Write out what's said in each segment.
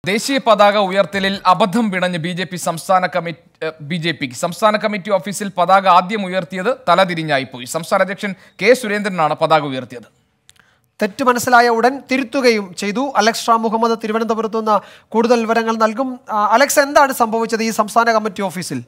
ദേശീയ പതാക ഉയർത്തലിൽ അബദ്ധം പിണഞ്ഞ് ബി ജെ പി സംസ്ഥാന കമ്മിറ്റി ബി ജെ പിക്ക് സംസ്ഥാന കമ്മിറ്റി ഓഫീസിൽ പതാക ആദ്യം ഉയർത്തിയത് തലതിരിഞ്ഞായിപ്പോയി സംസ്ഥാന അധ്യക്ഷൻ കെ സുരേന്ദ്രനാണ് പതാക ഉയർത്തിയത് തെറ്റ് മനസ്സിലായ ഉടൻ തിരുത്തുകയും ചെയ്തു അലക്സ് ഷാ മുഹമ്മദ് തിരുവനന്തപുരത്ത് നിന്ന് കൂടുതൽ വിവരങ്ങൾ നൽകും ആ, അലക്സ് എന്താണ് സംഭവിച്ചത് ഈ സംസ്ഥാന കമ്മിറ്റി ഓഫീസിൽ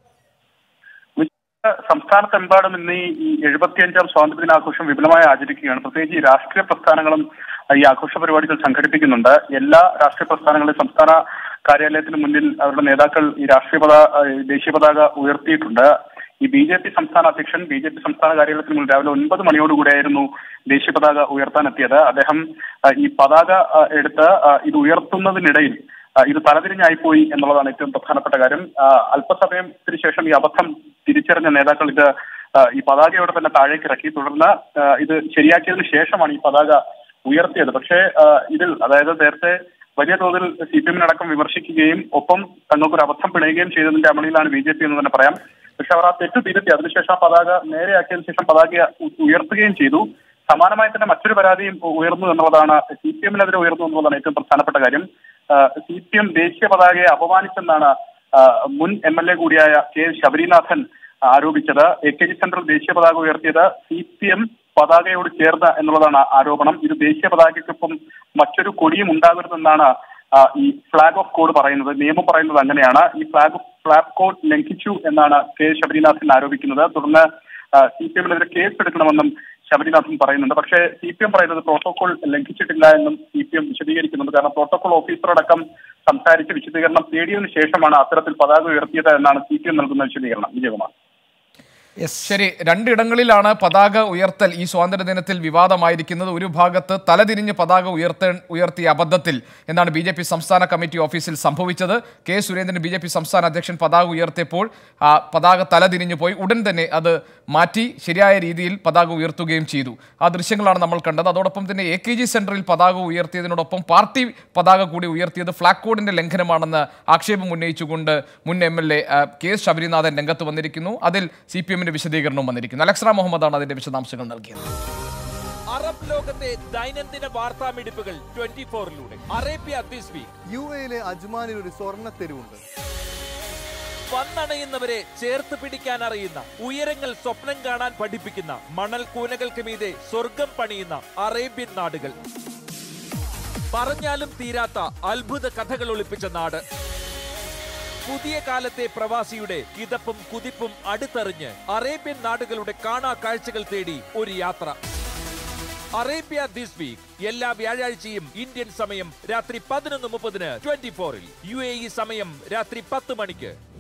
സംസ്ഥാനത്തെമ്പാടും ഇന്ന് ഈ എഴുപത്തിയഞ്ചാം സ്വാതന്ത്ര്യ ദിനാഘോഷം വിപുലമായി ആചരിക്കുകയാണ് പ്രത്യേകിച്ച് ഈ രാഷ്ട്രീയ പ്രസ്ഥാനങ്ങളും ഈ ആഘോഷ പരിപാടികൾ സംഘടിപ്പിക്കുന്നുണ്ട് എല്ലാ രാഷ്ട്രീയ പ്രസ്ഥാനങ്ങളും സംസ്ഥാന കാര്യാലയത്തിന് മുന്നിൽ അവരുടെ നേതാക്കൾ ഈ രാഷ്ട്രീയ പതാക ദേശീയ പതാക ഉയർത്തിയിട്ടുണ്ട് ഈ ബി ജെ പി സംസ്ഥാന അധ്യക്ഷൻ ബി ജെ പി സംസ്ഥാന കാര്യാലയത്തിന് മുന്നിൽ രാവിലെ ഒൻപത് മണിയോടുകൂടിയായിരുന്നു ദേശീയ പതാക ഉയർത്താനെത്തിയത് അദ്ദേഹം ആ, ഈ പതാക ആ, എടുത്ത് ആ, ഇത് ഉയർത്തുന്നതിനിടയിൽ ആ, ഇത് തലതിരിഞ്ഞായിപ്പോയി എന്നുള്ളതാണ് ഏറ്റവും പ്രധാനപ്പെട്ട കാര്യം ആ, അല്പസമയത്തിന് ശേഷം ഈ അബദ്ധം തിരിച്ചറിഞ്ഞ നേതാക്കൾ ഇത് ആ, ഈ പതാകയോടെ തന്നെ താഴേക്ക് ഇറക്കി തുടർന്ന് ആ, ഇത് ശരിയാക്കിയതിനു ശേഷമാണ് ഈ പതാക ഉയർത്തിയത് പക്ഷേ ആ, ഇതിൽ അതായത് നേരത്തെ വലിയ തോതിൽ സി പി എമ്മിനടക്കം വിമർശിക്കുകയും ഒപ്പം തങ്ങൾക്കൊരു അബദ്ധം പിണയുകയും ചെയ്തതിന്റെ അമളിയിലാണ് ബി ജെ പി എന്ന് തന്നെ പറയാം പക്ഷെ അവർ ആ തെറ്റ് തിരുത്തി അതിനുശേഷം ആ പതാക നേരെയാക്കിയതിനു ശേഷം പതാക ഉ- ഉയർത്തുകയും ചെയ്തു സമാനമായി തന്നെ മറ്റൊരു പരാതിയും ഉയർന്നു എന്നുള്ളതാണ് സി പി എമ്മിനെതിരെ ഉയർന്നു എന്നുള്ളതാണ് ഏറ്റവും പ്രധാനപ്പെട്ട കാര്യം സി പി എം ദേശീയ പതാകയെ അപമാനിച്ചെന്നാണ് ആ, മുൻ എം എൽ എ കൂടിയായ കെ ശബരിനാഥൻ ആരോപിച്ചത് എ കെ ജി സെന്ററിൽ ദേശീയ പതാക ഉയർത്തിയത് സി പി എം പതാകയോട് ചേർന്ന് എന്നുള്ളതാണ് ആരോപണം ഇത് ദേശീയ പതാകയ്ക്കൊപ്പം മറ്റൊരു കൊടിയും ഉണ്ടാകരുതെന്നാണ് ആ, ഈ ഫ്ലാഗ് ഓഫ് കോഡ് പറയുന്നത് നിയമം പറയുന്നത് അങ്ങനെയാണ് ഈ ഫ്ലാഗ് ഫ്ലാഗ് കോഡ് ലംഘിച്ചു എന്നാണ് കെ ശബരിനാഥൻ ആരോപിക്കുന്നത് തുടർന്ന് സി പി എമ്മിനെതിരെ കേസ് എടുക്കണമെന്നും ശബരിനാഥൻ പറയുന്നുണ്ട് പക്ഷേ സി പി എം പറയുന്നത് പ്രോട്ടോകോൾ ലംഘിച്ചിട്ടില്ല എന്നും സി പി എം വിശദീകരിക്കുന്നുണ്ട് കാരണം പ്രോട്ടോകോൾ ഓഫീസറടക്കം സംസാരിച്ച് വിശദീകരണം തേടിയതിനു ശേഷമാണ് അത്തരത്തിൽ പതാക ഉയർത്തിയത് എന്നാണ് സി പി എം നൽകുന്ന വിശദീകരണം വിജയകുമാർ ശരി രണ്ടിടങ്ങളിലാണ് പതാക ഉയർത്തൽ ഈ സ്വാതന്ത്ര്യ ദിനത്തിൽ വിവാദമായിരിക്കുന്നത് ഒരു ഭാഗത്ത് തലതിരിഞ്ഞ് പതാക ഉയർത്ത ഉയർത്തിയ അബദ്ധത്തിൽ എന്നാണ് ബി ജെ പി സംസ്ഥാന കമ്മിറ്റി ഓഫീസിൽ സംഭവിച്ചത് K Surendran B J P സംസ്ഥാന അധ്യക്ഷൻ പതാക ഉയർത്തിയപ്പോൾ ആ പതാക തലതിരിഞ്ഞു പോയി ഉടൻ തന്നെ അത് മാറ്റി ശരിയായ രീതിയിൽ പതാക ഉയർത്തുകയും ചെയ്തു ആ ദൃശ്യങ്ങളാണ് നമ്മൾ കണ്ടത് അതോടൊപ്പം തന്നെ എ കെ ജി സെന്ററിൽ പതാക ഉയർത്തിയതിനോടൊപ്പം പാർട്ടി പതാക കൂടി ഉയർത്തിയത് ഫ്ലാഗ് കോഡിന്റെ ലംഘനമാണെന്ന് ആക്ഷേപം ഉന്നയിച്ചുകൊണ്ട് മുൻ M L A K S Sabarinathan രംഗത്ത് വന്നിരിക്കുന്നു അതിൽ സി പി എമ്മിന്റെ വിശദീകരണവും വന്നിരിക്കുന്നു അലക്സറ മുഹമ്മദാണ് അതിന്റെ വിശദാംശങ്ങൾ നൽകിയത് അറബ് ലോകത്തെ ദൈനംദിന വാർത്താമിടിപ്പുകൾ ട്വന്റി ഫോറിലൂടെ അറേബ്യ ദിസ് വീക്ക് യു എയിലെ അജ്മാനിൽ ഒരു സ്വർണ്ണ തെരുവുണ്ട് വന്നണയുന്നവരെ ചേർത്ത് പിടിക്കാൻ അറിയുന്ന ഉയരങ്ങൾ സ്വപ്നം കാണാൻ പഠിപ്പിക്കുന്ന മണൽ കൂനകൾക്ക് മീതെ സ്വർഗം പണിയുന്ന അറേബ്യൻ നാടുകൾ പറഞ്ഞാലും തീരാത്ത അത്ഭുത കഥകൾ ഒളിപ്പിച്ച നാട് പുതിയ കാലത്തെ പ്രവാസിയുടെ കിതപ്പും കുതിപ്പും അടുത്തെറിഞ്ഞ് അറേബ്യൻ നാടുകളുടെ കാണാ കാഴ്ചകൾ തേടി ഒരു യാത്ര അറേബ്യ ദിസ് വീക്ക് എല്ലാ വ്യാഴാഴ്ചയും ഇന്ത്യൻ സമയം രാത്രി പതിനൊന്ന് മുപ്പതിന് ട്വന്റി ഫോറിൽ യു എ ഇ സമയം രാത്രി പത്ത് മണിക്ക്